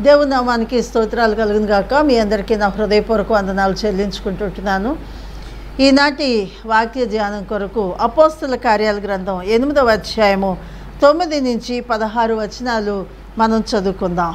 దేవుని నామానికి స్తోత్రాలు కలుగును గాక మీ అందరికీ నా హృదయపూర్వక వందనాలు చెల్లించుకుంటుంటున్నాను ఈనాటి వాక్య ధ్యానం కొరకు అపోస్తుల కార్యాల గ్రంథం ఎనిమిదవ అధ్యాయము తొమ్మిది నుంచి పదహారు వచనాలు మనం చదువుకుందాం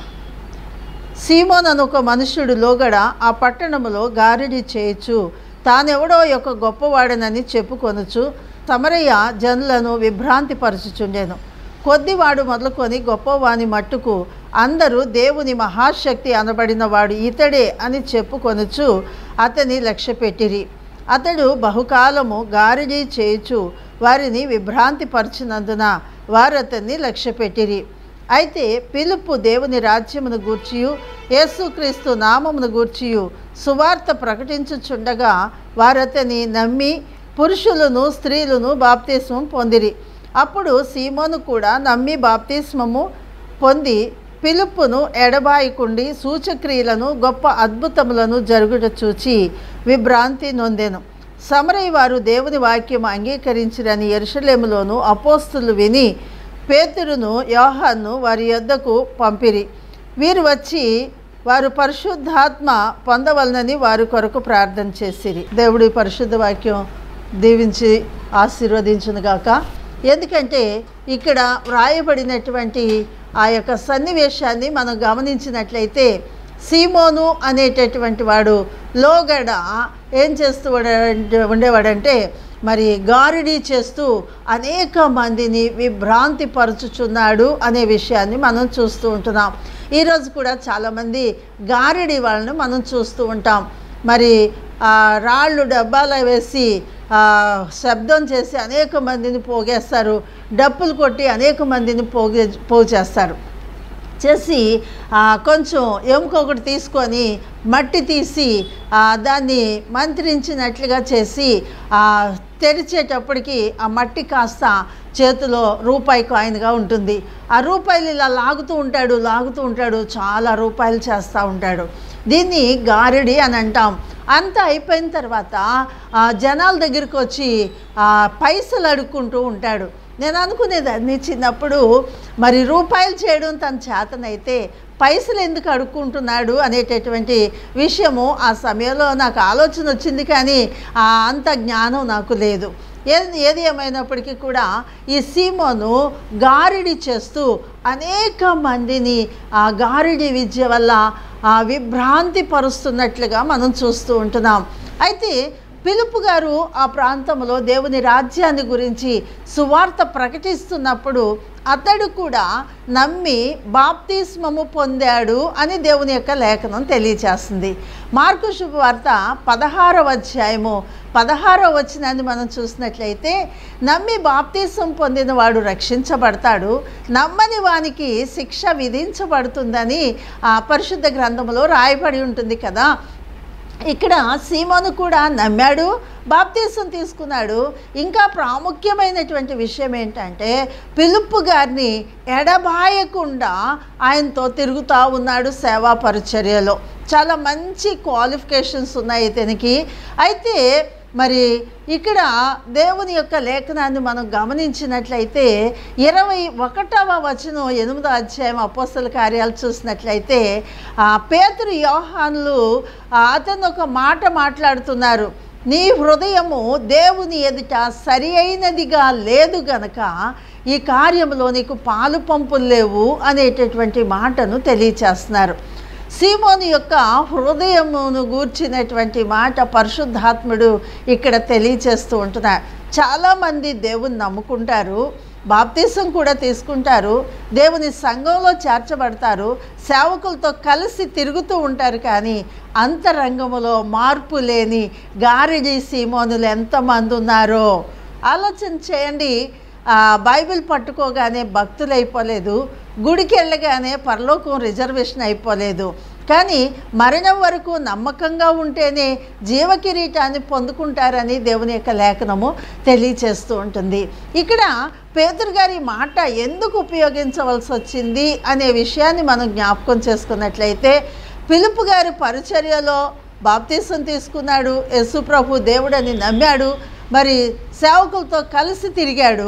సీమోన్ అను ఒక మనుష్యుడు లోగడ ఆ పట్టణములో గారిడి చేయొచ్చు తానెవడో యొక్క గొప్పవాడనని చెప్పుకొనుచు సమరయ్య జనులను విభ్రాంతి పరచుచుండెను కొద్దివాడు మొదలుకొని గొప్పవాని మట్టుకు అందరూ దేవుని మహాశక్తి అనబడిన వాడు ఇతడే అని చెప్పుకొనుచు అతని లక్ష్యపెట్టిరి అతడు బహుకాలము గారిడి చేయుచు వారిని విభ్రాంతి పరిచినందున వారు అతన్ని లక్ష్యపెట్టిరి అయితే పిలుపు దేవుని రాజ్యమును గూర్చియు యేసుక్రీస్తు నామమును గూర్చియు సువార్త ప్రకటించుచుండగా వారతని నమ్మి పురుషులను స్త్రీలను బాప్తిస్మం పొందిరి అప్పుడు సీమోను కూడా నమ్మి బాప్తిస్మము పొంది పిలుపును ఎడబాయికుండి సూచక్రియలను గొప్ప అద్భుతములను జరుగుట చూచి విభ్రాంతి నొందెను సమరయ్య వారు దేవుని వాక్యం అంగీకరించిరని ఎరుషలేములోను అపోస్తులు విని పేతురును యోహాను వారి యొద్దకు పంపిరి వీరు వచ్చి వారు పరిశుద్ధాత్మ పొందవలనని వారి కొరకు ప్రార్థన చేసిరి దేవుడి పరిశుద్ధ వాక్యం దీవించి ఆశీర్వదించునుగాక ఎందుకంటే ఇక్కడ వ్రాయబడినటువంటి ఆ యొక్క సన్నివేశాన్ని మనం గమనించినట్లయితే సీమోను అనేటటువంటి వాడు లోగడ ఏం చేస్తూ ఉండే- ఉండేవాడంటే మరి గారిడీ చేస్తూ అనేక మందిని విభ్రాంతి పరుచుచున్నాడు అనే విషయాన్ని మనం చూస్తూ ఉంటున్నాం ఈరోజు కూడా చాలామంది గారిడి వాళ్ళని మనం చూస్తూ ఉంటాం మరి ఆ, రాళ్ళు డబ్బాలో వేసి ఆ, శబ్దం చేసి అనేక మందిని పోగేస్తారు డప్పులు కొట్టి అనేక మందిని పోగే పోగు చేస్తారు చేసి ఆ, కొంచెం ఎముక ఒకటి తీసుకొని మట్టి తీసి ఆ, దాన్ని మంత్రించినట్లుగా చేసి ఆ, తెరిచేటప్పటికి ఆ మట్టి కాస్త చేతిలో రూపాయి కాయిన్గా ఉంటుంది ఆ రూపాయలు ఇలా లాగుతూ ఉంటాడు లాగుతూ ఉంటాడు చాలా రూపాయలు చేస్తూ ఉంటాడు దీన్ని గారిడి అని అంటాం అంతా అయిపోయిన తర్వాత ఆ, జనాల దగ్గరికి వచ్చి ఆ, పైసలు అడుక్కుంటూ ఉంటాడు నేను అనుకునేదాన్ని చిన్నప్పుడు మరి రూపాయలు చేయడం తన చేతనైతే పైసలు ఎందుకు అడుక్కుంటున్నాడు అనేటటువంటి విషయము ఆ సమయంలో నాకు ఆలోచన వచ్చింది కానీ ఆ అంత జ్ఞానం నాకు లేదు ఏది ఏది ఏమైనప్పటికీ కూడా ఈ సీమోను గారిడి చేస్తూ అనేక మందిని ఆ గారిడి విద్య వల్ల ఆ విభ్రాంతి పరుస్తున్నట్లుగా మనం చూస్తూ ఉంటున్నాం అయితే పిలుపు గారు ఆ ప్రాంతంలో దేవుని రాజ్యాన్ని గురించి సువార్త ప్రకటిస్తున్నప్పుడు అతడు కూడా నమ్మి బాప్తిస్మము పొందాడు అని దేవుని యొక్క లేఖనం తెలియచేస్తుంది మార్కు శుభవార్త పదహారవ అధ్యాయము పదహారవ వచనాన్ని మనం చూసినట్లయితే నమ్మి బాప్తిసం పొందిన వాడు రక్షించబడతాడు నమ్మని వానికి శిక్ష విధించబడుతుందని ఆ పరిశుద్ధ గ్రంథంలో రాయబడి ఉంటుంది కదా ఇక్కడ సీమోను కూడా నమ్మాడు బాప్తీసం తీసుకున్నాడు ఇంకా ప్రాముఖ్యమైనటువంటి విషయం ఏంటంటే పిలుపు గారిని ఎడబాయకుండా ఆయనతో తిరుగుతూ ఉన్నాడు సేవా పరిచర్యలో చాలా మంచి క్వాలిఫికేషన్స్ ఉన్నాయి ఇతనికి అయితే మరి ఇక్కడ దేవుని యొక్క లేఖనాన్ని మనం గమనించినట్లయితే ఇరవై ఒకటవ వచనం ఎనిమిదో అధ్యాయం అపోస్తల కార్యాలు చూసినట్లయితే ఆ పేతురు యోహాన్లు ఆ, అతను ఒక మాట మాట్లాడుతున్నారు నీ హృదయము దేవుని ఎదుట సరి అయినదిగా లేదు గనక ఈ కార్యంలో నీకు పాలు పంపులు లేవు అనేటటువంటి మాటను తెలియచేస్తున్నారు సీమోని యొక్క హృదయమును గూర్చినటువంటి మాట పరిశుద్ధాత్ముడు ఇక్కడ తెలియచేస్తూ ఉంటున్నారు చాలామంది దేవుని నమ్ముకుంటారు బాప్తీసం కూడా తీసుకుంటారు దేవుని సంఘంలో చేర్చబడతారు సేవకులతో కలిసి తిరుగుతూ ఉంటారు కానీ అంతరంగములో మార్పు లేని గారిడి సీమోనులు ఎంతమంది ఉన్నారో ఆలోచన చేయండి ఆ, బైబిల్ పట్టుకోగానే భక్తులు అయిపోలేదు గుడికి వెళ్ళగానే పరలోకం రిజర్వేషన్ అయిపోలేదు కానీ మరణం వరకు నమ్మకంగా ఉంటేనే జీవకిరీటాన్ని పొందుకుంటారని దేవుని యొక్క లేఖనము తెలియచేస్తూ ఉంటుంది ఇక్కడ పేదరు గారి మాట ఎందుకు ఉపయోగించవలసి వచ్చింది అనే విషయాన్ని మనం జ్ఞాపకం చేసుకున్నట్లయితే పిలుపు గారి పరిచర్యలో బాప్తీసం తీసుకున్నాడు యేసు ప్రభు దేవుడని నమ్మాడు మరి సేవకులతో కలిసి తిరిగాడు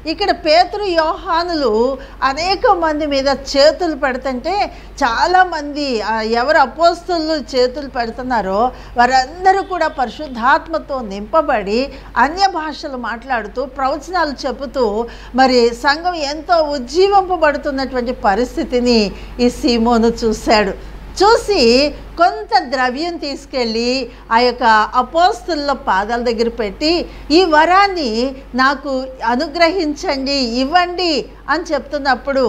ఇక్కడ పేతురు యోహానులు అనేక మంది మీద చేతులు పెడుతుంటే చాలామంది ఆ, ఎవరు అపోస్తులు చేతులు పెడుతున్నారో వారందరూ కూడా పరిశుద్ధాత్మతో నింపబడి అన్య భాషలు మాట్లాడుతూ ప్రవచనాలు చెబుతూ మరి సంఘం ఎంతో ఉజ్జీవింపబడుతున్నటువంటి పరిస్థితిని ఈ సీమోను చూశాడు చూసి కొంత ద్రవ్యం తీసుకెళ్ళి ఆ యొక్క అపోస్తుల పాదాల దగ్గర పెట్టి ఈ వరాన్ని నాకు అనుగ్రహించండి ఇవ్వండి అని చెప్తున్నప్పుడు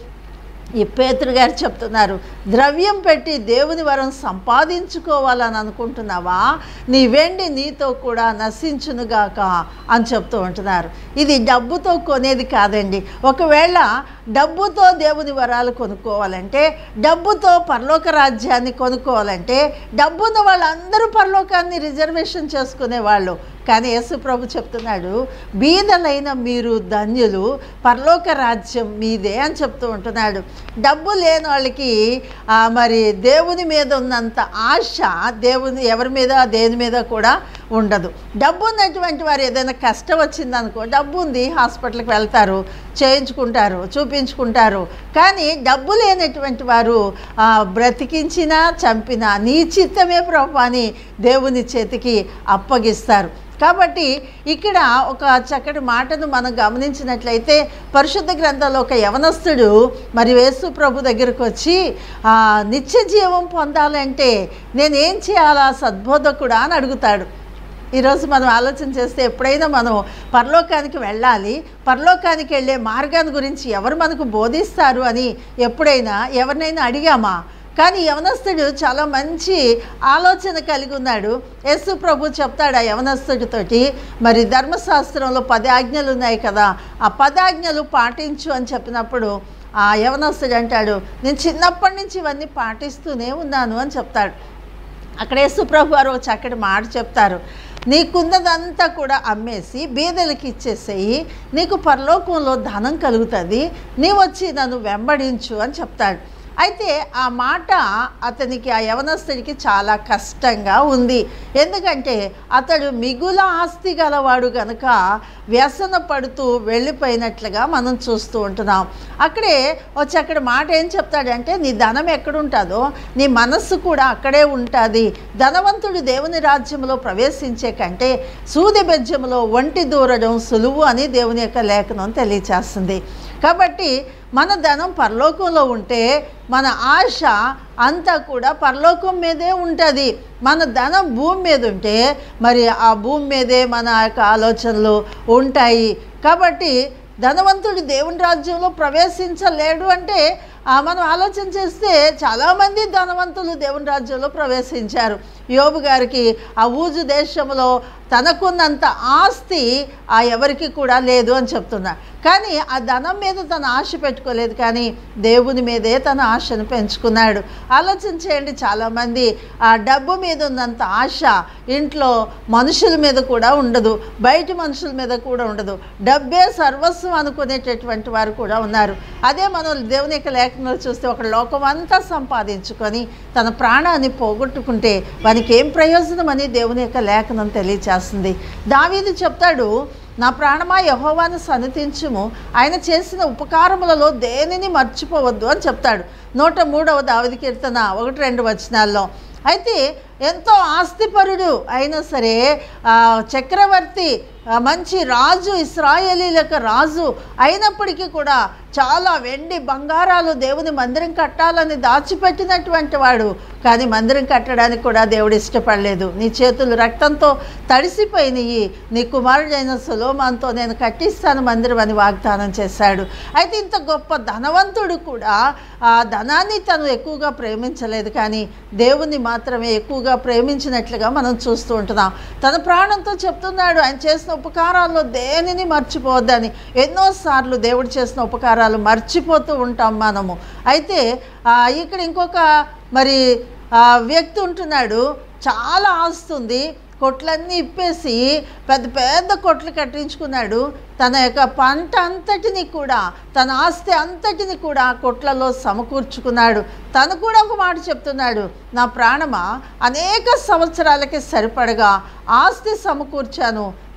ఈ పేతురు గారు చెప్తున్నారు ద్రవ్యం పెట్టి దేవుని వరం సంపాదించుకోవాలని అనుకుంటున్నావా నీ వెండి నీతో కూడా నశించునుగాక అని చెప్తూ ఉంటున్నారు ఇది డబ్బుతో కొనేది కాదండి ఒకవేళ డబ్బుతో దేవుని వరాలు కొనుక్కోవాలంటే డబ్బుతో పరలోక రాజ్యాన్ని కొనుక్కోవాలంటే డబ్బున్న వాళ్ళందరూ పరలోకాన్ని రిజర్వేషన్ చేసుకునే వాళ్ళు కానీ యేసు ప్రభు చెప్తున్నాడు బీదలైన మీరు ధన్యులు పరలోక రాజ్యం మీదే అని చెప్తూ ఉంటున్నాడు డబ్బు లేని వాళ్ళకి ఆ, మరి దేవుని మీద ఉన్నంత ఆశ దేవుని ఎవరి మీద దేని మీద కూడా ఉండదు డబ్బు ఉన్నటువంటి వారు ఏదైనా కష్టం వచ్చిందనుకో డబ్బు ఉంది హాస్పిటల్కి వెళ్తారు చేయించుకుంటారు చూపించుకుంటారు కానీ డబ్బు లేనటువంటి వారు ఆ, బ్రతికించినా చంపినా నీ చిత్తమే ప్రభు అని దేవుని చేతికి అప్పగిస్తారు కాబట్టి ఇక్కడ ఒక చక్కటి మాటను మనం గమనించినట్లయితే పరిశుద్ధ గ్రంథంలో ఒక యవనస్తుడు మరి యేసు ప్రభు దగ్గరకు వచ్చి ఆ, నిత్య జీవం పొందాలంటే నేనేం చేయాలా సద్బోధకుడా అని అడుగుతాడు ఈరోజు మనం ఆలోచన చేస్తే ఎప్పుడైనా మనం పరలోకానికి వెళ్ళాలి పరలోకానికి వెళ్ళే మార్గాన్ని గురించి ఎవరు మనకు బోధిస్తారు అని ఎప్పుడైనా ఎవరినైనా అడిగామా కానీ యవనస్తుడు చాలా మంచి ఆలోచన కలిగి ఉన్నాడు యేసు ప్రభు చెప్తాడు ఆ యవనస్తుడితోటి మరి ధర్మశాస్త్రంలో పది ఆజ్ఞలు ఉన్నాయి కదా ఆ పది ఆజ్ఞలు పాటించు అని చెప్పినప్పుడు ఆ యవనస్తుడు అంటాడు నేను చిన్నప్పటి నుంచి ఇవన్నీ పాటిస్తూనే ఉన్నాను అని చెప్తాడు అక్కడ యేసుప్రభు వారు ఒక చక్కటి మాట చెప్తారు నీకున్నదంతా కూడా అమ్మేసి బీదలకి ఇచ్చేసేయి నీకు పరలోకంలో ధనం కలుగుతుంది నీ వచ్చి నన్ను వెంబడించు అని చెప్తాడు అయితే ఆ మాట అతనికి ఆ యవనస్తుడికి చాలా కష్టంగా ఉంది ఎందుకంటే అతడు మిగుల ఆస్తి గలవాడు గనుక వ్యసన పడుతూ వెళ్ళిపోయినట్లుగా మనం చూస్తూ ఉంటున్నాం అక్కడే వచ్చి అక్కడ మాట ఏం చెప్తాడంటే నీ ధనం ఎక్కడుంటుందో నీ మనస్సు కూడా అక్కడే ఉంటుంది ధనవంతుడు దేవుని రాజ్యంలో ప్రవేశించే కంటే సూది బెజ్జంలో ఒంటి దూరడం సులువు అని దేవుని యొక్క లేఖనం తెలియచేస్తుంది కాబట్టి మన ధనం పరలోకంలో ఉంటే మన ఆశ అంతా కూడా పరలోకం మీదే ఉంటుంది మన ధనం భూమి మీద ఉంటే మరి ఆ భూమి మీదే మన యొక్క ఆలోచనలు ఉంటాయి కాబట్టి ధనవంతుడు దేవుని రాజ్యంలో ప్రవేశించలేడు అంటే ఆ, మనం ఆలోచన చేస్తే చాలామంది ధనవంతులు దేవుని రాజ్యంలో ప్రవేశించారు యోబు గారికి ఆ ఊజు దేశంలో తనకున్నంత ఆస్తి ఆ ఎవరికి కూడా లేదు అని చెప్తున్నా కానీ ఆ ధనం మీద తన ఆశ పెట్టుకోలేదు కానీ దేవుని మీదే తన ఆశను పెంచుకున్నాడు ఆలోచన చేయండి చాలామంది ఆ డబ్బు మీద ఉన్నంత ఆశ ఇంట్లో మనుషుల మీద కూడా ఉండదు బయట మనుషుల మీద కూడా ఉండదు డబ్బే సర్వస్వం అనుకునేటటువంటి వారు కూడా ఉన్నారు అదే మనం దేవుని యొక్క లేఖనంలో చూస్తే ఒక లోకం అంతా సంపాదించుకొని తన ప్రాణాన్ని పోగొట్టుకుంటే వానికి ఏం ప్రయోజనం అని దేవుని యొక్క లేఖనం తెలియచేస్తుంది దావీదు చెప్తాడు నా ప్రాణమా యహోవాను సన్నతించుము ఆయన చేసిన ఉపకారములలో దేనిని మర్చిపోవద్దు అని చెప్తాడు నూట మూడవ దావిది కీర్తన ఒకటి రెండు వచనాల్లో అయితే ఎంతో ఆస్తిపరుడు అయినా సరే ఆ, చక్రవర్తి ఆ, మంచి రాజు ఇస్రాయేలీలకు రాజు అయినప్పటికీ కూడా చాలా వెండి బంగారాలు దేవుని మందిరం కట్టాలని దాచిపెట్టినటువంటి వాడు కానీ మందిరం కట్టడానికి కూడా దేవుడు ఇష్టపడలేదు నీ చేతులు రక్తంతో తడిసిపోయినాయి నీ కుమారుడైన సులోమాన్తో నేను కట్టిస్తాను మందిరం అని వాగ్దానం చేశాడు అయితే ఇంత గొప్ప ధనవంతుడు కూడా ఆ ధనాన్ని తను ఎక్కువగా ప్రేమించలేదు కానీ దేవుణ్ణి మాత్రమే ఎక్కువగా ప్రేమించినట్లుగా మనం చూస్తూ ఉంటున్నాం తన ప్రాణంతో చెప్తున్నాడు ఆయన చేసిన ఉపకారాల్లో దేనిని మర్చిపోవద్దని ఎన్నోసార్లు దేవుడు చేసిన ఉపకారాలు మర్చిపోతూ ఉంటాం మనము అయితే ఆ, ఇక్కడ ఇంకొక మరి ఆ, వ్యక్తి ఉంటున్నాడు చాలా ఆస్తుంది కొట్లన్నీ ఇప్పేసి పెద్ద పెద్ద కొట్లు కట్టించుకున్నాడు తన యొక్క పంట అంతటిని కూడా తన ఆస్తి అంతటిని కూడా ఆ కొట్లలో సమకూర్చుకున్నాడు తను కూడా ఒక మాట చెప్తున్నాడు నా ప్రాణమా అనేక సంవత్సరాలకి సరిపడగా ఆస్తి సమకూర్చాను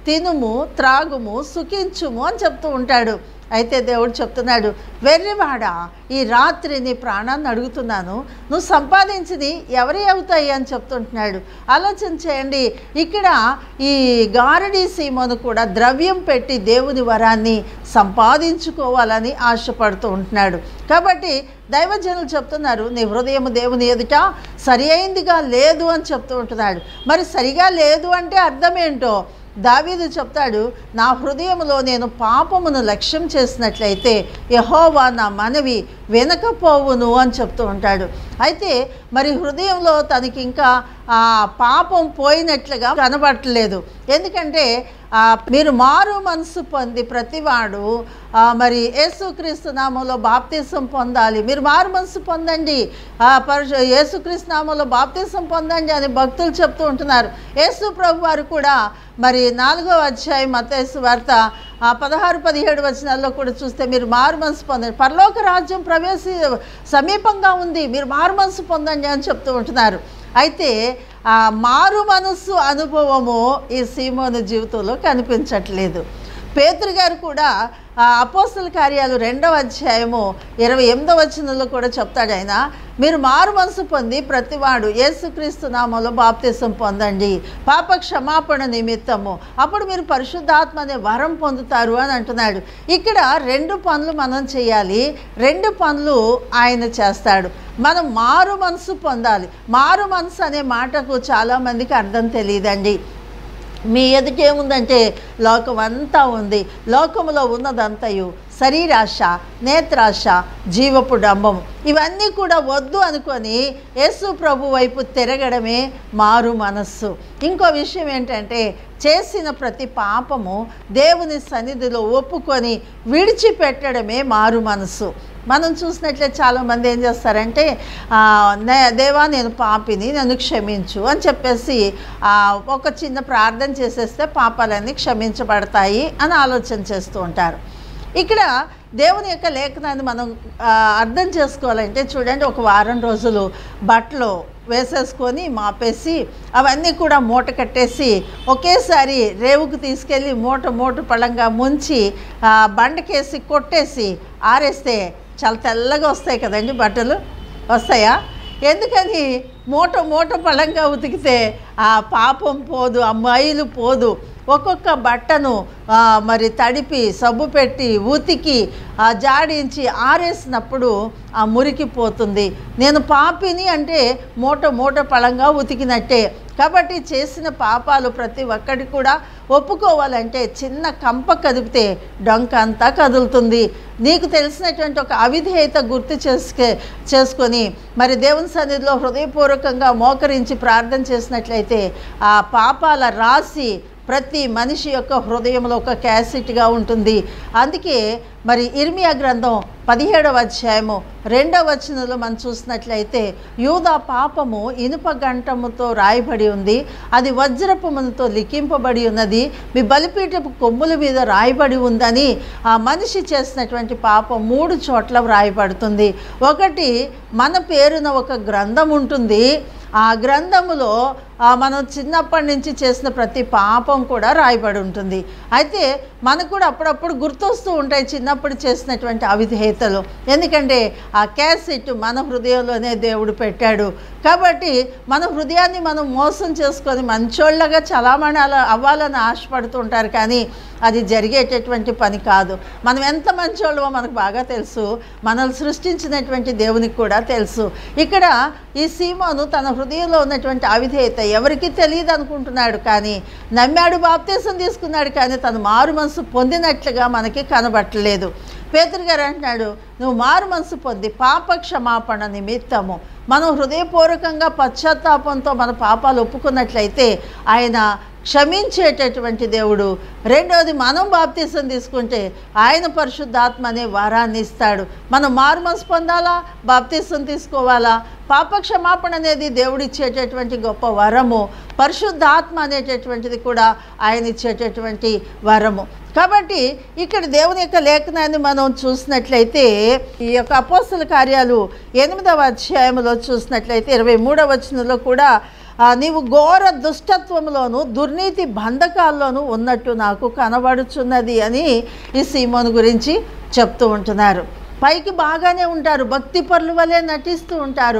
తినుము త్రాగుము సుఖించుము అని చెప్తూ ఉంటాడు అయితే దేవుడు చెప్తున్నాడు వెర్రివాడా ఈ రాత్రి నీ ప్రాణాన్ని అడుగుతున్నాను నువ్వు సంపాదించింది ఎవరి అవుతాయి అని చెప్తుంటున్నాడు ఆలోచన చేయండి ఇక్కడ ఈ గారడీ సీమను కూడా ద్రవ్యం పెట్టి దేవుని వరాన్ని సంపాదించుకోవాలని ఆశపడుతూ ఉంటున్నాడు కాబట్టి దైవజనులు చెప్తున్నారు నీ హృదయం దేవుని ఎదుట సరి అయిందిగా లేదు అని చెప్తూ ఉంటున్నాడు మరి సరిగా లేదు అంటే అర్థం ఏంటో దావీదు చెప్తాడు నా హృదయంలో నేను పాపమును లక్ష్యం చేసినట్లయితే యహోవా నా మనవి వెనకపోవును అని చెప్తూ ఉంటాడు అయితే మరి హృదయంలో తనకి ఇంకా ఆ పాపం పోయినట్లుగా కనబడట్లేదు ఎందుకంటే ఆ, మీరు మారు మనసు పొంది ప్రతివాడు ఆ, మరి యేసుక్రీస్తు నామంలో బాప్తీసం పొందాలి మీరు మారు మనసు పొందండి ఆ, పరశు యేసుక్రీస్తు నామంలో బాప్తీసం పొందండి అని భక్తులు చెప్తూ ఉంటున్నారు యేసు ప్రభు వారు కూడా మరి నాలుగో అధ్యాయం మతేసు వార్త ఆ పదహారు పదిహేడు వచనాల్లో కూడా చూస్తే మీరు మారు మనసు పొందండి పరలోక రాజ్యం ప్రవేశి సమీపంగా ఉంది మీరు మారు మనసు పొందండి అని చెప్తూ ఉంటున్నారు అయితే ఆ మారు మనస్సు అనుభవము ఈ సీమోను జీవితంలో కనిపించట్లేదు పేతురు గారు కూడా ఆ అపోస్తుల కార్యాలు రెండవ అధ్యాయము ఇరవై ఎనిమిదవ వచనంలో కూడా చెప్తాడు ఆయన మీరు మారు మనసు పొంది ప్రతివాడు యేసుక్రీస్తు నామంలో బాప్తీసం పొందండి పాప క్షమాపణ నిమిత్తము అప్పుడు మీరు పరిశుద్ధాత్మ అనే వరం పొందుతారు అని అంటున్నాడు ఇక్కడ రెండు పనులు మనం చేయాలి రెండు పనులు ఆయన చేస్తాడు మనం మారు మనసు పొందాలి మారు మనసు అనే మాటకు చాలామందికి అర్థం తెలియదండి మీ ఎదుట ఏముందంటే లోకం అంతా ఉంది లోకములో ఉన్నదంతయు శరీరాశ నేత్రాశ జీవపు డంబము ఇవన్నీ కూడా వద్దు అనుకొని యేసు ప్రభు వైపు తిరగడమే మారు మనస్సు ఇంకో విషయం ఏంటంటే చేసిన ప్రతి పాపము దేవుని సన్నిధిలో ఒప్పుకొని విడిచిపెట్టడమే మారు మనస్సు మనం చూసినట్లే చాలామంది ఏం చేస్తారంటే ఆ, నే- దేవా నేను పాపిని నన్ను క్షమించు అని చెప్పేసి ఆ, ఒక చిన్న ప్రార్థన చేసేస్తే పాపాలన్నీ క్షమించబడతాయి అని ఆలోచన చేస్తూ ఉంటారు ఇక్కడ దేవుని యొక్క లేఖనాన్ని మనం ఆ, అర్థం చేసుకోవాలంటే చూడండి ఒక వారం రోజులు బట్టలు వేసేసుకొని మాపేసి అవన్నీ కూడా మూట కట్టేసి ఒకేసారి రేవుకు తీసుకెళ్ళి మూట మూట పళ్ళంగా ముంచి ఆ, బండకేసి కొట్టేసి ఆరేస్తే చాలా తెల్లగా వస్తాయి కదండి బట్టలు వస్తాయా ఎందుకని మూట మూట పళ్ళంగా ఉతికితే ఆ పాపం పోదు ఆ మైలు పోదు ఒక్కొక్క బట్టను ఆ, మరి తడిపి సబ్బు పెట్టి ఉతికి ఆ జాడించి ఆరేసినప్పుడు ఆ మురికి పోతుంది నేను పాపిని అంటే మూట మూట పళంగా ఉతికినట్టే కాబట్టి చేసిన పాపాలు ప్రతి ఒక్కటి కూడా ఒప్పుకోవాలంటే చిన్న కంప కదిపితే డొంక అంతా కదులుతుంది నీకు తెలిసినటువంటి ఒక అవిధేయత గుర్తు చేసుకే చేసుకొని మరి దేవుని సన్నిధిలో హృదయపూర్వకంగా మోకరించి ప్రార్థన చేసినట్లయితే ఆ పాపాల రాసి ప్రతి మనిషి యొక్క హృదయంలో ఒక క్యాసెట్గా ఉంటుంది అందుకే మరి ఇర్మియా గ్రంథం పదిహేడవ అధ్యాయము రెండవ వచనంలో మనం చూసినట్లయితే యూదా పాపము ఇనుప గంటముతో రాయబడి ఉంది అది వజ్రపుముతో లిఖింపబడి ఉన్నది మీ బలిపీఠపు కొమ్ముల మీద రాయబడి ఉందని ఆ మనిషి చేసినటువంటి పాపం మూడు చోట్ల వ్రాయబడుతుంది ఒకటి మన పేరున ఒక గ్రంథం ఉంటుంది ఆ గ్రంథములో ఆ, మనం చిన్నప్పటి నుంచి చేసిన ప్రతి పాపం కూడా రాయబడి ఉంటుంది అయితే మనకు కూడా అప్పుడప్పుడు గుర్తొస్తూ ఉంటాయి చిన్నప్పుడు చేసినటువంటి అవిధేయతలు ఎందుకంటే ఆ క్యాసెట్ మన హృదయంలోనే దేవుడు పెట్టాడు కాబట్టి మన హృదయాన్ని మనం మోసం చేసుకొని మంచోళ్ళగా చలామణి అలా అవ్వాలని ఆశపడుతూ ఉంటారు కానీ అది జరిగేటటువంటి పని కాదు మనం ఎంత మంచోళ్ళమో మనకు బాగా తెలుసు మనల్ని సృష్టించినటువంటి దేవునికి కూడా తెలుసు ఇక్కడ ఈ సీమోను తన హృదయంలో ఉన్నటువంటి అవిధేయత ఎవరికి తెలియదు అనుకుంటున్నాడు కానీ నమ్మాడు బాప్తీసం తీసుకున్నాడు కానీ తను మారు మనసు పొందినట్లుగా మనకి కనబట్టలేదు పేతురు గారు అంటున్నాడు నువ్వు మారు మనసు పొంది పాప క్షమాపణ నిమిత్తము మనం హృదయపూర్వకంగా పశ్చాత్తాపంతో మన పాపాలు ఒప్పుకున్నట్లయితే ఆయన క్షమించేటటువంటి దేవుడు రెండవది మనం బాప్తీసం తీసుకుంటే ఆయన పరిశుద్ధాత్మ అనే వరాన్ని ఇస్తాడు మనం మారుమనసు పొందాలా బాప్తీసం తీసుకోవాలా పాప క్షమాపణ అనేది దేవుడు ఇచ్చేటటువంటి గొప్ప వరము పరిశుద్ధాత్మ అనేటటువంటిది కూడా ఆయన ఇచ్చేటటువంటి వరము కాబట్టి ఇక్కడ దేవుని యొక్క లేఖనాన్ని మనం చూసినట్లయితే ఈ యొక్క అపోస్తుల కార్యాలు ఎనిమిదవ అధ్యాయంలో చూసినట్లయితే ఇరవై మూడవ వచనంలో కూడా ఆ, నీవు ఘోర దుష్టత్వంలోను దుర్నీతి బంధకాల్లోనూ ఉన్నట్టు నాకు కనబడుచున్నది అని ఈ సీమోను గురించి చెప్తూ ఉంటున్నారు పైకి బాగానే ఉంటారు భక్తి పరుల వలె నటిస్తూ ఉంటారు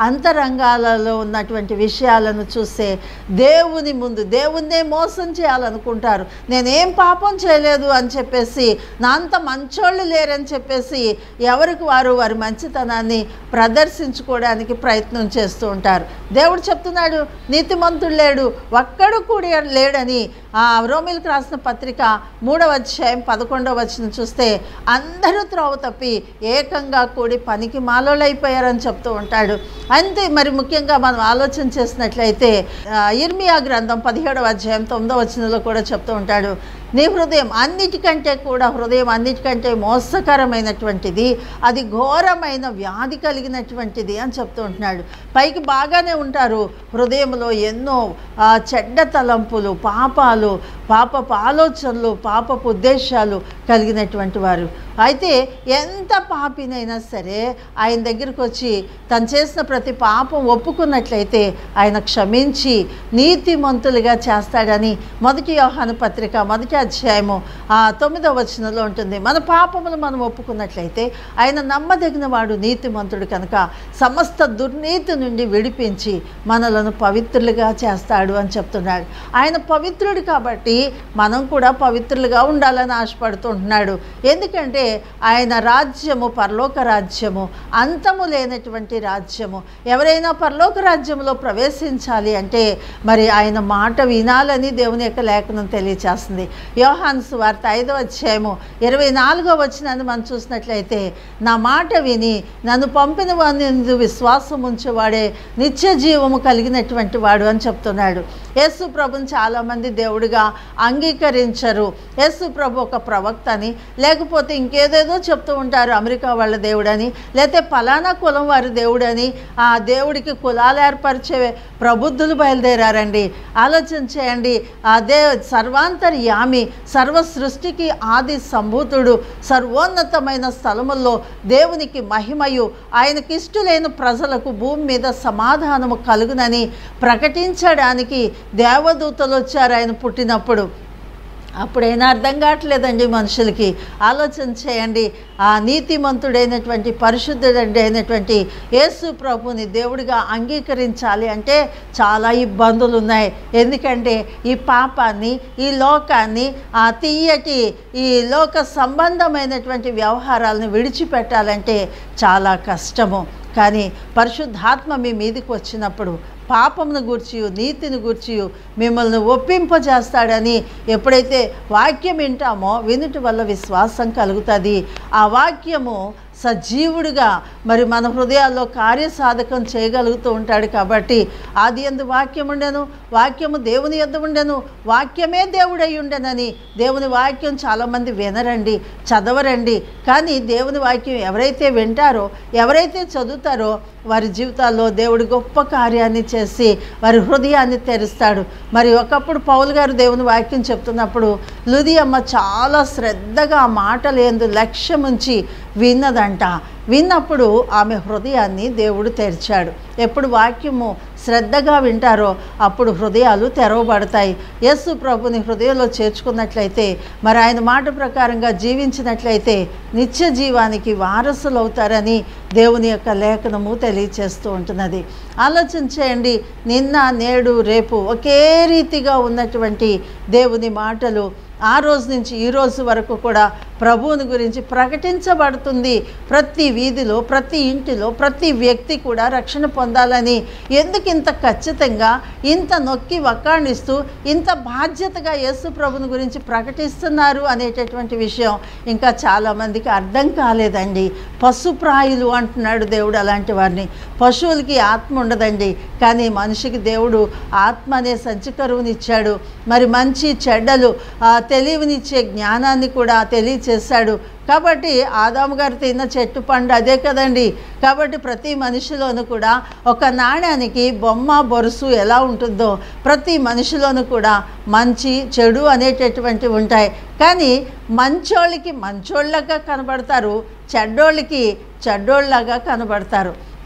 అంతరంగాలలో ఉన్నటువంటి విషయాలను చూస్తే దేవుని ముందు దేవుణ్ణే మోసం చేయాలనుకుంటారు నేనేం పాపం చేయలేదు అని చెప్పేసి నా అంత మంచోళ్ళు లేరని చెప్పేసి ఎవరికి వారు వారి మంచితనాన్ని ప్రదర్శించుకోవడానికి ప్రయత్నం చేస్తూ ఉంటారు దేవుడు చెప్తున్నాడు నీతిమంతుడు లేడు ఒక్కడు కూడా లేడని ఆ రోమిల్కి రాసిన పత్రిక మూడవ అధ్యాయం పదకొండవ వచ్చిన చూస్తే అందరూ త్రోవ తప్పి ఏకంగా కూడి పనికి మాలోలైపోయారని చెప్తూ ఉంటాడు అంతే మరి ముఖ్యంగా మనం ఆలోచన చేసినట్లయితే ఆ, ఇర్మియా గ్రంథం పదిహేడవ అధ్యాయం తొమ్మిదవ వచనంలో కూడా చెప్తూ ఉంటాడు నీ హృదయం అన్నిటికంటే కూడా హృదయం అన్నిటికంటే మోసకరమైనటువంటిది అది ఘోరమైన వ్యాధి కలిగినటువంటిది అని చెప్తూ ఉంటున్నాడు పైకి బాగానే ఉంటారు హృదయంలో ఎన్నో ఆ, చెడ్డ తలంపులు పాపాలు పాపపు ఆలోచనలు పాపపు ఉద్దేశాలు కలిగినటువంటి వారు అయితే ఎంత పాపినైనా సరే ఆయన దగ్గరికి వచ్చి తను చేసిన ప్రతి పాపం ఒప్పుకున్నట్లయితే ఆయన క్షమించి నీతిమంతులుగా చేస్తాడని మొదటి యోహాను పత్రిక మొదటి అధ్యాయము ఆ తొమ్మిదవ వచనంలో ఉంటుంది మన పాపములు మనం ఒప్పుకున్నట్లయితే ఆయన నమ్మదగిన వాడు నీతిమంతుడు కనుక సమస్త దుర్నీతి నుండి విడిపించి మనలను పవిత్రులుగా చేస్తాడు అని చెప్తున్నాడు ఆయన పవిత్రుడు కాబట్టి మనం కూడా పవిత్రులుగా ఉండాలని ఆశపడుతుంటున్నాడు ఎందుకంటే ఆయన రాజ్యము పరలోక రాజ్యము అంతము లేనటువంటి రాజ్యము ఎవరైనా పరలోక రాజ్యంలో ప్రవేశించాలి అంటే మరి ఆయన మాట వినాలని దేవుని యొక్క లేఖనం తెలియచేస్తుంది యోహాన్ సువార్త ఐదవ అధ్యాయము ఇరవై నాలుగో వచ్చినది మనం చూసినట్లయితే నా మాట విని నన్ను పంపిన వాని విశ్వాసం ఉంచేవాడే నిత్య జీవము కలిగినటువంటి వాడు అని చెప్తున్నాడు యేసు ప్రభుని చాలామంది దేవుడిగా అంగీకరించరు యేసు ప్రభు ఒక ప్రవక్త అని లేకపోతే ఇంకేదేదో చెప్తూ ఉంటారు అమెరికా వాళ్ళ దేవుడని లేకపోతే ఫలానా కులం వారి దేవుడని ఆ దేవుడికి కులాలు ఏర్పరిచే ప్రబుద్ధులు బయలుదేరారండి ఆలోచన చేయండి అదే సర్వాంతర్యామి సర్వ సృష్టికి ఆది సంభూతుడు సర్వోన్నతమైన స్థలముల్లో దేవునికి మహిమయు ఆయనకి ఇష్టలైన ప్రజలకు భూమి మీద సమాధానము కలుగునని ప్రకటించడానికి దేవదూతలు వచ్చారు ఆయన పుట్టినప్పుడు అప్పుడైనా అర్థం కావట్లేదండి మనుషులకి ఆలోచన చేయండి ఆ నీతిమంతుడైనటువంటి పరిశుద్ధుడైనటువంటి యేసు ప్రభుని దేవుడిగా అంగీకరించాలి అంటే చాలా ఇబ్బందులు ఉన్నాయి ఎందుకంటే ఈ పాపాన్ని ఈ లోకాన్ని ఆ తీయటి ఈ లోక సంబంధమైనటువంటి వ్యవహారాలను విడిచిపెట్టాలంటే చాలా కష్టము కానీ పరిశుద్ధాత్మ మీ మీదకి వచ్చినప్పుడు పాపమును గూర్చి నీతిని గూర్చి మిమ్మల్ని ఒప్పింపజేస్తాడని ఎప్పుడైతే వాక్యం వింటామో వినుట వల్ల విశ్వాసం కలుగుతుంది ఆ వాక్యము సజీవుడిగా మరి మన హృదయాల్లో కార్యసాధకం చేయగలుగుతూ ఉంటాడు కాబట్టి ఆది ఎందు వాక్యం ఉండెను వాక్యము దేవుని యొద్ద ఉండెను వాక్యమే దేవుడై ఉండెనని దేవుని వాక్యం చాలామంది వినరండి చదవరండి కానీ దేవుని వాక్యం ఎవరైతే వింటారో ఎవరైతే చదువుతారో వారి జీవితాల్లో దేవుడు గొప్ప కార్యాన్ని చేసి వారి హృదయాన్ని తెరుస్తాడు మరి ఒకప్పుడు పౌలు గారు దేవుని వాక్యం చెప్తున్నప్పుడు లుదియమ్మ చాలా శ్రద్ధగా ఆ మాటలు ఎందు లక్ష్యం ఉంచి విన్నదంట విన్నప్పుడు ఆమె హృదయాన్ని దేవుడు తెరిచాడు ఎప్పుడు వాక్యము శ్రద్ధగా వింటారో అప్పుడు హృదయాలు తెరవబడతాయి యేసు ప్రభుని హృదయంలో చేర్చుకున్నట్లయితే మరి ఆయన మాట ప్రకారంగా జీవించినట్లయితే నిత్య జీవానికి వారసులు అవుతారని దేవుని యొక్క లేఖనము తెలియచేస్తూ ఉంటున్నది ఆలోచన చేయండి నిన్న నేడు రేపు ఒకే రీతిగా ఉన్నటువంటి దేవుని మాటలు ఆ రోజు నుంచి ఈ రోజు వరకు కూడా ప్రభువుని గురించి ప్రకటించబడుతుంది ప్రతి వీధిలో ప్రతి ఇంటిలో ప్రతి వ్యక్తి కూడా రక్షణ పొందాలని ఎందుకు ఇంత ఖచ్చితంగా ఇంత నొక్కి వక్కాణిస్తూ ఇంత బాధ్యతగా యేసు ప్రభుని గురించి ప్రకటిస్తున్నారు అనేటటువంటి విషయం ఇంకా చాలామందికి అర్థం కాలేదండి పశుప్రాయులు అంటున్నాడు దేవుడు అలాంటి వారిని పశువులకి ఆత్మ ఉండదండి కానీ మనిషికి దేవుడు ఆత్మ అనే సంచికరువునిచ్చాడు మరి మంచి చెడ్డలు ఆ, తెలివినిచ్చే జ్ఞానాన్ని కూడా తెలియచేశాడు కాబట్టి ఆదాము గారు తిన్న చెట్టు పండు అదే కదండి కాబట్టి ప్రతి మనిషిలోనూ కూడా ఒక నాణ్యానికి బొమ్మ బొరుసు ఎలా ఉంటుందో ప్రతి మనిషిలోనూ కూడా మంచి చెడు అనేటటువంటివి ఉంటాయి కానీ మంచోళ్ళకి మంచోళ్ళగా కనబడతారు చెడ్డోళ్ళకి చెడ్డోళ్ళలాగా కనబడతారు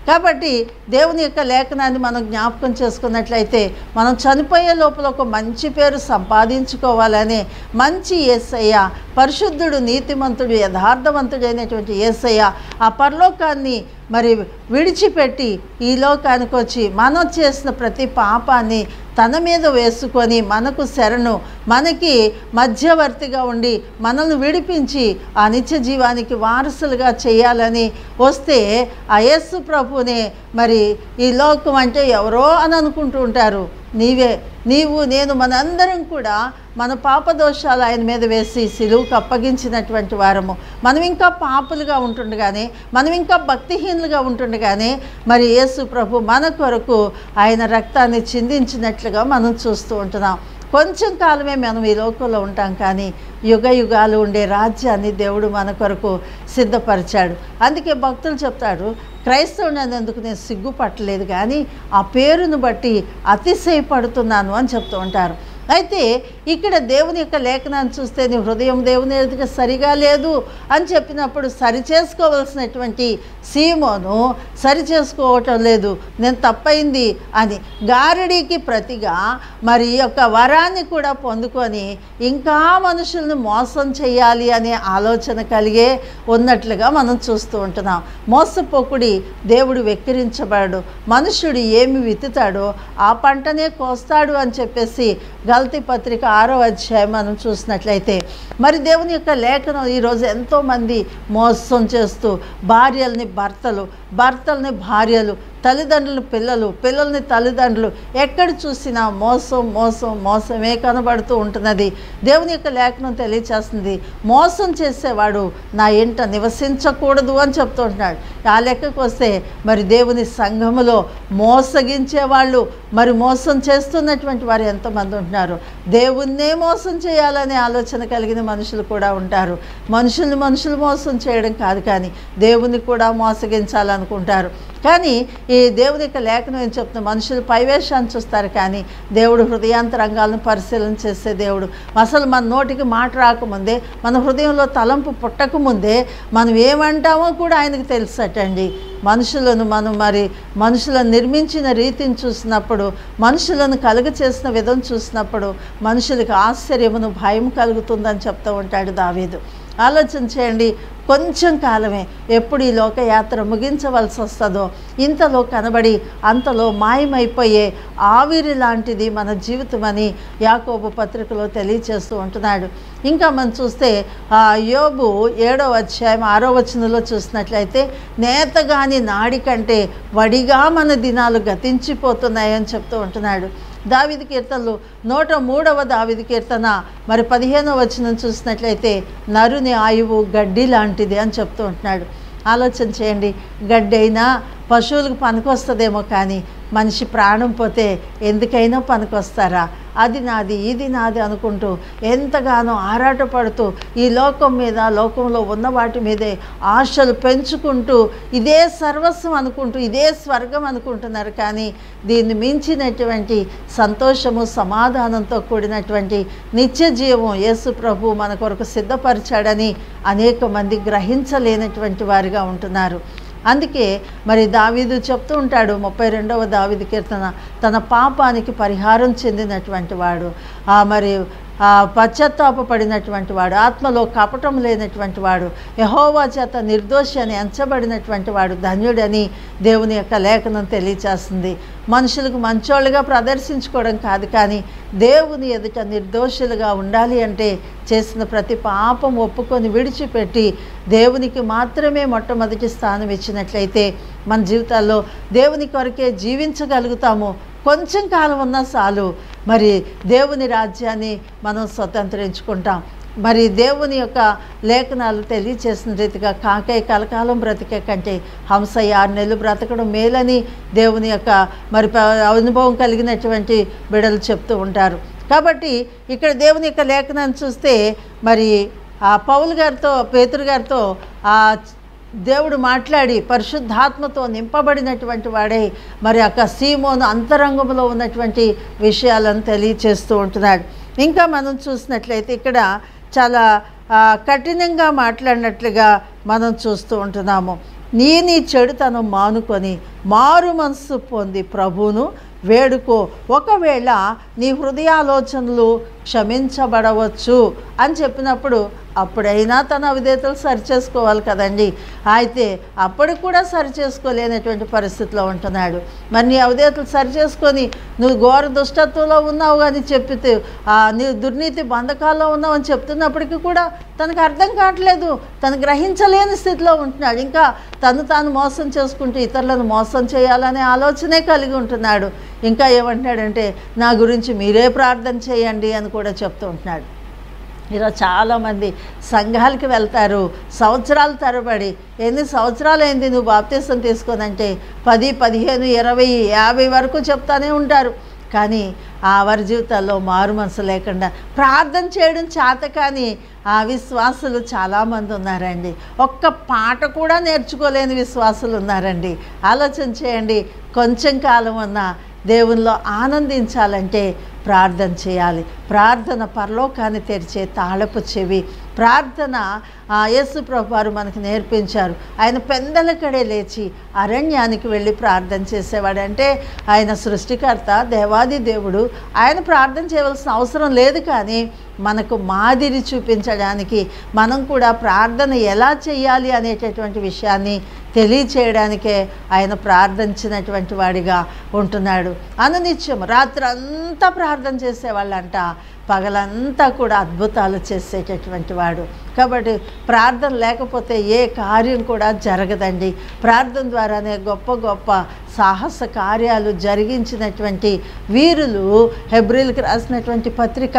కాబట్టి దేవుని యొక్క లేఖనాన్ని మనం జ్ఞాపకం చేసుకున్నట్లయితే మనం చనిపోయే లోపల ఒక మంచి పేరు సంపాదించుకోవాలనే మంచి ఏసయ్య పరిశుద్ధుడు నీతిమంతుడు యథార్థవంతుడైనటువంటి ఏసయ్య ఆ పరలోకాన్ని మరి విడిచిపెట్టి ఈ లోకానికి వచ్చి మనం చేసిన ప్రతి పాపాన్ని తన మీద వేసుకొని మనకు శరణు మనకి మధ్యవర్తిగా ఉండి మనల్ని విడిపించి ఆ నిత్య జీవానికి వారసులుగా చేయాలని వస్తే ఆ యేసు ప్రభునే మరి ఈ లోకం అంటే ఎవరో అని అనుకుంటూ ఉంటారు నీవే నీవు నేను మనందరం కూడా మన పాపదోషాలు ఆయన మీద వేసి సిలువుకు అప్పగించినటువంటి వారము మనం ఇంకా పాపులుగా ఉంటుండగానే మనం ఇంకా భక్తిహీనులుగా ఉంటుండగానే మరి యేసు ప్రభు మన కొరకు ఆయన రక్తాన్ని చిందించినట్లుగా మనం చూస్తూ ఉంటున్నాం కొంచెం కాలమే మనం ఈ లోకంలో ఉంటాం కానీ యుగ యుగాలు ఉండే రాజ్యాన్ని దేవుడు మన కొరకు సిద్ధపరిచాడు అందుకే భక్తులు చెప్తాడు క్రైస్తవుని అనేందుకు నేను సిగ్గుపట్టలేదు కానీ ఆ పేరును బట్టి అతిశయపడుతున్నాను అని చెప్తూ ఉంటారు అయితే ఇక్కడ దేవుని యొక్క లేఖనాన్ని చూస్తే నీ హృదయం దేవుని ఎదుట సరిగా లేదు అని చెప్పినప్పుడు సరి చేసుకోవలసినటువంటి సీమోను సరి చేసుకోవటం లేదు నేను తప్పైంది అని గారడీకి ప్రతిగా మరి ఈ యొక్క వరాన్ని కూడా పొందుకొని ఇంకా మనుషుల్ని మోసం చేయాలి అనే ఆలోచన కలిగే ఉన్నట్లుగా మనం చూస్తూ ఉంటున్నాం మోసపోకుడి దేవుడు వెక్కిరించబడు మనుష్యుడు ఏమి విత్తుతాడో ఆ పంటనే కోస్తాడు అని చెప్పేసి గల్తీ పత్రిక ఆరో అధ్యాయం మనం చూసినట్లయితే మరి దేవుని యొక్క లేఖనం ఈరోజు ఎంతోమంది మోసం చేస్తూ భార్యల్ని భర్తలు భర్తల్ని భార్యలు తల్లిదండ్రులు పిల్లలు పిల్లల్ని తల్లిదండ్రులు ఎక్కడ చూసినా మోసం మోసం మోసమే కనబడుతూ ఉంటున్నది దేవుని యొక్క లేఖనం తెలియచేస్తుంది మోసం చేసేవాడు నా ఇంట నివసించకూడదు అని చెప్తూ ఉంటున్నాడు ఆ లెక్కకు వస్తే మరి దేవుని సంఘములో మోసగించే వాళ్ళు మరి మోసం చేస్తున్నటువంటి వారు ఎంతమంది ఉంటున్నారు దేవుణ్ణే మోసం చేయాలనే ఆలోచన కలిగిన మనుషులు కూడా ఉంటారు మనుషుల్ని మనుషులు మోసం చేయడం కాదు కానీ దేవుని కూడా మోసగించాలనుకుంటారు కానీ ఈ దేవుని యొక్క లేఖనం ఏం చెప్తున్నా మనుషులు పైవేషాన్ని చూస్తారు కానీ దేవుడు హృదయాంతరంగాలను పరిశీలన చేసే దేవుడు అసలు మన నోటికి మాట రాకముందే మన హృదయంలో తలంపు పుట్టకముందే మనం ఏమంటామో కూడా ఆయనకు తెలుసటండి మనుషులను మనం మరి మనుషులను నిర్మించిన రీతిని చూసినప్పుడు మనుషులను కలుగ చేసిన విధం చూసినప్పుడు మనుషులకు ఆశ్చర్యమును భయం కలుగుతుందని చెప్తూ ఉంటాడు దావీదు ఆలోచన చేయండి కొంచెం కాలమే ఎప్పుడు ఈ లోకయాత్ర ముగించవలసి వస్తుందో ఇంతలో కనబడి అంతలో మాయమైపోయే ఆవిరి లాంటిది మన జీవితం అని యాకోబు పత్రికలో తెలియచేస్తూ ఉంటున్నాడు ఇంకా మనం చూస్తే ఆ యోబు ఏడో అధ్యాయం ఆరో వచనంలో చూసినట్లయితే నేతగాని నాడి కంటే వడిగా మన దినాలు గతించిపోతున్నాయని చెప్తూ ఉంటున్నాడు దావిది కీర్తనలు నూట మూడవ దావిది కీర్తన మరి పదిహేనవ వచనం చూసినట్లయితే నరుని ఆయువు గడ్డి లాంటిది అని చెప్తూ ఉంటున్నాడు ఆలోచన చేయండి గడ్డి అయినా పశువులకు పనికొస్తుందేమో కానీ మనిషి ప్రాణం పోతే ఎందుకైనా పనికొస్తారా అది నాది ఇది నాది అనుకుంటూ ఎంతగానో ఆరాటపడుతూ ఈ లోకం మీద లోకంలో ఉన్న వాటి మీదే ఆశలు పెంచుకుంటూ ఇదే సర్వస్వం అనుకుంటూ ఇదే స్వర్గం అనుకుంటున్నారు కానీ దీన్ని మించినటువంటి సంతోషము సమాధానంతో కూడినటువంటి నిత్య జీవం యేసు ప్రభు మన కొరకు సిద్ధపరిచాడని అనేక మంది గ్రహించలేనటువంటి వారిగా ఉంటున్నారు అందుకే మరి దావీదు చెప్తూ ఉంటాడు ముప్పై రెండవ దావీదు కీర్తన తన పాపానికి పరిహారం చెందినటువంటి వాడు ఆ మరి ఆ పశ్చాత్తాపడినటువంటి వాడు ఆత్మలో కపటం లేనటువంటి వాడు యహోవా చేత నిర్దోషి అని ఎంచబడినటువంటి వాడు ధన్యుడని దేవుని యొక్క లేఖనం తెలియచేస్తుంది మనుషులకు మంచోళ్ళుగా ప్రదర్శించుకోవడం కాదు కానీ దేవుని ఎదుట నిర్దోషులుగా ఉండాలి అంటే చేసిన ప్రతి పాపం ఒప్పుకొని విడిచిపెట్టి దేవునికి మాత్రమే మొట్టమొదటి స్థానం ఇచ్చినట్లయితే మన జీవితాల్లో దేవుని కొరకే జీవించగలుగుతాము కొంచెం కాలం ఉన్నా చాలు మరి దేవుని రాజ్యాన్ని మనం స్వతంత్రించుకుంటాం మరి దేవుని యొక్క లేఖనాలు తెలియచేసిన రీతిగా కాకై కలకాలం బ్రతికే కంటే హంస ఆరు నెలలు బ్రతకడం మేలని దేవుని యొక్క మరి ప- అనుభవం కలిగినటువంటి బిడలు చెప్తూ ఉంటారు కాబట్టి ఇక్కడ దేవుని యొక్క లేఖనాన్ని చూస్తే మరి ఆ పౌలు గారితో పేతురు గారితో ఆ దేవుడు మాట్లాడి పరిశుద్ధాత్మతో నింపబడినటువంటి వాడే మరి యొక్క సీమోను అంతరంగంలో ఉన్నటువంటి విషయాలను తెలియచేస్తూ ఉంటున్నాడు ఇంకా మనం చూసినట్లయితే ఇక్కడ చాలా ఆ, కఠినంగా మాట్లాడినట్లుగా మనం చూస్తూ ఉంటున్నాము నీ నీ చెడుతనం మానుకొని మారు మనస్సు పొంది ప్రభువును వేడుకో ఒకవేళ నీ హృదయాలోచనలు క్షమించబడవచ్చు అని చెప్పినప్పుడు అప్పుడైనా తన అవిధేతలు సరిచేసుకోవాలి కదండి అయితే అప్పటికి కూడా సరిచేసుకోలేనటువంటి పరిస్థితిలో ఉంటున్నాడు మరి నీ అవిధేతలు సరిచేసుకొని నువ్వు ఘోర దుష్టత్వంలో ఉన్నావు అని చెప్పితే ఆ, నీ దుర్నీతి బంధకాల్లో ఉన్నావు అని చెప్తున్నప్పటికీ కూడా తనకు అర్థం కావట్లేదు తను గ్రహించలేని స్థితిలో ఉంటున్నాడు ఇంకా తను తాను మోసం చేసుకుంటూ ఇతరులను మోసం చేయాలనే ఆలోచనే కలిగి ఉంటున్నాడు ఇంకా ఏమంటున్నాడంటే నా గురించి మీరే ప్రార్థన చేయండి అని కూడా చెప్తూ ఉంటున్నాడు ఈరోజు చాలామంది సంఘాలకి వెళ్తారు సంవత్సరాల తరబడి ఎన్ని సంవత్సరాలు అయింది నువ్వు బాప్తీసం తీసుకోనంటే పది పదిహేను ఇరవై యాభై వరకు చెప్తానే ఉంటారు కానీ ఆ వారి జీవితాల్లో మారు మనసు లేకుండా ప్రార్థన చేయడం చేత కానీ ఆ విశ్వాసులు చాలామంది ఉన్నారండి ఒక్క పాట కూడా నేర్చుకోలేని విశ్వాసులు ఉన్నారండి ఆలోచన చేయండి కొంచెం కాలం అన్నా దేవునిలో ఆనందించాలంటే ప్రార్థన చేయాలి ప్రార్థన పరలోకాన్ని తెరిచే తాళపు చెవి ప్రార్థన ఆ, యేసు ప్రభువారు మనకు నేర్పించారు ఆయన పెందలకడే లేచి అరణ్యానికి వెళ్ళి ప్రార్థన చేసేవాడు అంటే ఆయన సృష్టికర్త దేవాది దేవుడు ఆయన ప్రార్థన చేయవలసిన అవసరం లేదు కానీ మనకు మాదిరి చూపించడానికి మనం కూడా ప్రార్థన ఎలా చేయాలి అనేటటువంటి విషయాన్ని తెలియచేయడానికే ఆయన ప్రార్థించినటువంటి వాడిగా ఉంటున్నాడు అనునిత్యం రాత్రి అంతా ప్రార్థన చేసేవాళ్ళంట పగలంతా కూడా అద్భుతాలు చేసేటటువంటి వాడు కాబట్టి ప్రార్థన లేకపోతే ఏ కార్యం కూడా జరగదండి ప్రార్థన ద్వారానే గొప్ప గొప్ప సాహస కార్యాలు జరిగించినటువంటి వీరులు హెబ్రిల్కి రాసినటువంటి పత్రిక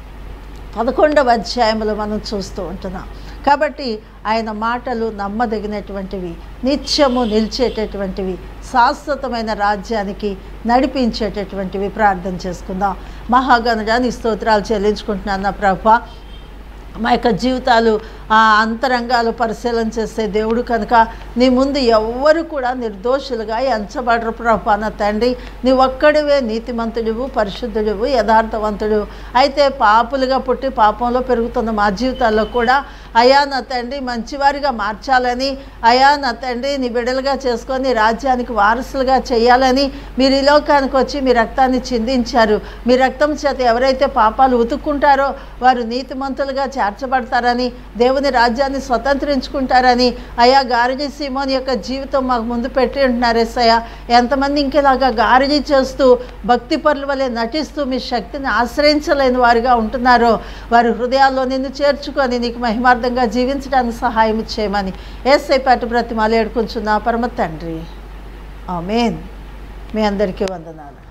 పదకొండవ అధ్యాయంలో మనం చూస్తూ ఉంటున్నాం కాబట్టి ఆయన మాటలు నమ్మదగినటువంటివి నిత్యము నిలిచేటటువంటివి శాశ్వతమైన రాజ్యానికి నడిపించేటటువంటివి ప్రార్థన చేసుకుందాం మహాగణజాని స్తోత్రాలు చెల్లించుకుంటున్నాను నా ప్రభా మా యొక్క జీవితాలు ఆ అంతరంగాలు పరిశీలన చేసే దేవుడు కనుక నీ ముందు ఎవ్వరు కూడా నిర్దోషులుగా ఎంచబడరు ప్రభా నా తండ్రి నీ ఒక్కడివే నీతిమంతుడివు పరిశుద్ధుడివు యథార్థవంతుడు అయితే పాపులుగా పుట్టి పాపంలో పెరుగుతున్న మా జీవితాల్లో కూడా అయా నా తండ్రి మంచివారిగా మార్చాలని అయా నా తండ్రి నీ బిడ్డలుగా చేసుకొని రాజ్యానికి వారసులుగా చేయాలని మీరు ఈ లోకానికి వచ్చి మీ రక్తాన్ని చిందించారు మీ రక్తం చేత ఎవరైతే పాపాలు ఉతుక్కుంటారో వారు నీతిమంతులుగా చేర్చబడతారని దేవుని రాజ్యాన్ని స్వతంత్రించుకుంటారని అయా గారజీ సీమోని యొక్క జీవితం మాకు ముందు పెట్టి ఉంటున్నారు ఎస్సయ్య ఎంతమంది ఇంకేలాగా గారజీ చేస్తూ భక్తి పరుల వలె నటిస్తూ మీ శక్తిని ఆశ్రయించలేని వారిగా ఉంటున్నారో వారి హృదయాల్లో నిన్ను చేర్చుకొని నీకు మహిమార్థంగా జీవించడానికి సహాయం చేయమని ఏసై పాటి బ్రతిమాలు ఏడుకుంటున్నా పరమ తండ్రి ఆమెన్ మీ అందరికీ వందనాలు